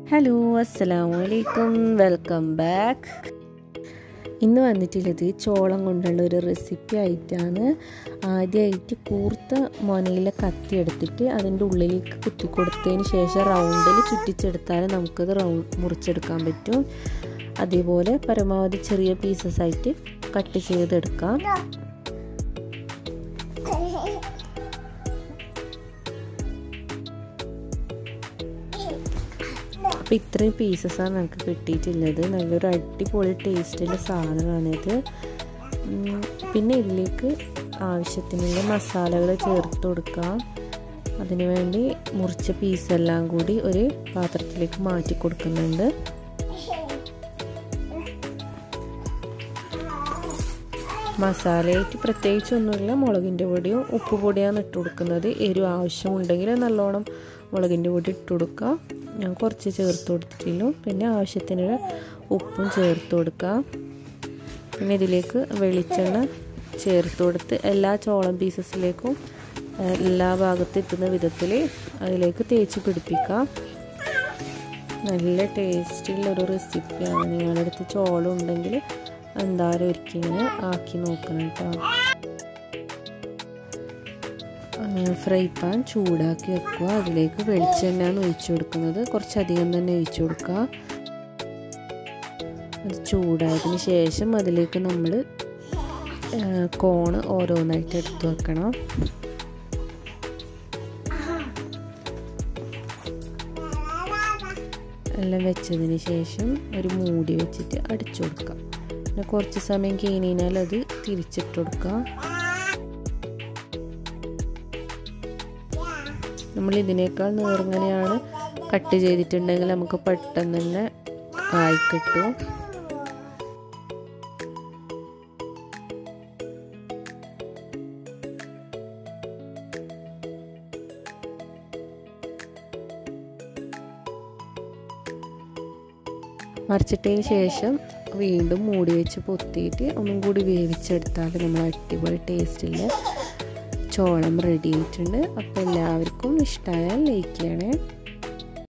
hello അസ്സലാമു അലൈക്കും welcome back ഇന്ന് വന്നിട്ടുള്ളത് ചോളം കൊണ്ടുള്ള ഒരു റെസിപ്പി ആയിട്ടാണ് ആദ്യമായിട്ട് കൂർത്ത മൊനയിലെ കത്തി എടുത്തിട്ട് അതിൻ്റെ ഉള്ളിലേക്ക് കുത്തി കൊടുത്തതിന് ശേഷം റൗണ്ടിൽ ചുറ്റിച്ചെടുത്താൽ നമുക്കത് റൗണ്ട് മുറിച്ചെടുക്കാൻ പറ്റും അതേപോലെ പരമാവധി ചെറിയ പീസസ് ആയിട്ട് കട്ട് ചെയ്തെടുക്കാം അപ്പോൾ ഇത്രയും പീസസാണ് നമുക്ക് കിട്ടിയിട്ടുള്ളത് നല്ലൊരു അടിപൊളി ടേസ്റ്റുള്ള സാധനമാണിത് പിന്നെ ഇതിലേക്ക് ആവശ്യത്തിനുള്ള മസാലകൾ ചേർത്ത് കൊടുക്കാം അതിനുവേണ്ടി മുറിച്ച പീസെല്ലാം കൂടി ഒരു പാത്രത്തിലേക്ക് മാറ്റി കൊടുക്കുന്നുണ്ട് മസാലയായിട്ട് പ്രത്യേകിച്ചൊന്നുമില്ല മുളകിൻ്റെ പൊടിയും ഉപ്പ് പൊടിയാണ് ഇട്ട് കൊടുക്കുന്നത് എരിവ് ആവശ്യമുണ്ടെങ്കിൽ നല്ലോണം മുളകിൻ്റെ പൊടി ഇട്ട് കൊടുക്കുക ഞാൻ കുറച്ച് ചേർത്ത് കൊടുത്തിട്ടുള്ളൂ പിന്നെ ആവശ്യത്തിന് ഉപ്പും ചേർത്ത് കൊടുക്കാം പിന്നെ ഇതിലേക്ക് വെളിച്ചെണ്ണ ചേർത്ത് കൊടുത്ത് എല്ലാ ചോളം പീസസിലേക്കും എല്ലാ ഭാഗത്തും എത്തുന്ന വിധത്തിൽ അതിലേക്ക് തേച്ച് പിടിപ്പിക്കാം നല്ല ടേസ്റ്റുള്ള ഒരു റെസിപ്പിയാണ് നിങ്ങളുടെ അടുത്ത് ചോളം ഉണ്ടെങ്കിൽ എന്തായാലും ഒരിക്കലിങ്ങനെ ആക്കി നോക്കണം കേട്ടോ ഫ്രൈ പാൻ ചൂടാക്കി വെക്കുക അതിലേക്ക് വെളിച്ചെണ്ണയാണ് ഒഴിച്ചു കൊടുക്കുന്നത് കുറച്ചധികം തന്നെ ഒഴിച്ചു കൊടുക്കുക അത് ചൂടായതിന് ശേഷം അതിലേക്ക് നമ്മൾ കോണ് ഓരോന്നായിട്ട് എടുത്തു വെക്കണം എല്ലാം വെച്ചതിന് ശേഷം ഒരു മൂടി വെച്ചിട്ട് അടിച്ചു കൊടുക്കാം പിന്നെ കുറച്ച് സമയം കഴിഞ്ഞാൽ അത് തിരിച്ചിട്ട് കൊടുക്കാം നമ്മൾ ഇതിനേക്കാൾ നേർങ്ങനെയാണ് കട്ട് ചെയ്തിട്ടുണ്ടെങ്കിൽ നമുക്ക് പെട്ടെന്ന് തന്നെ ആയി കിട്ടും മറിച്ചിട്ടതിന് ശേഷം വീണ്ടും മൂടി വെച്ച് പൊത്തിയിട്ട് ഒന്നും കൂടി വേവിച്ചെടുത്താൽ നമ്മൾ അടിപൊളി ടേസ്റ്റിൽ ചോളം റെഡി ആയിട്ടുണ്ട് അപ്പോൾ എല്ലാവർക്കും ഇഷ്ടമായാൽ ലൈക്ക് ചെയ്യണേ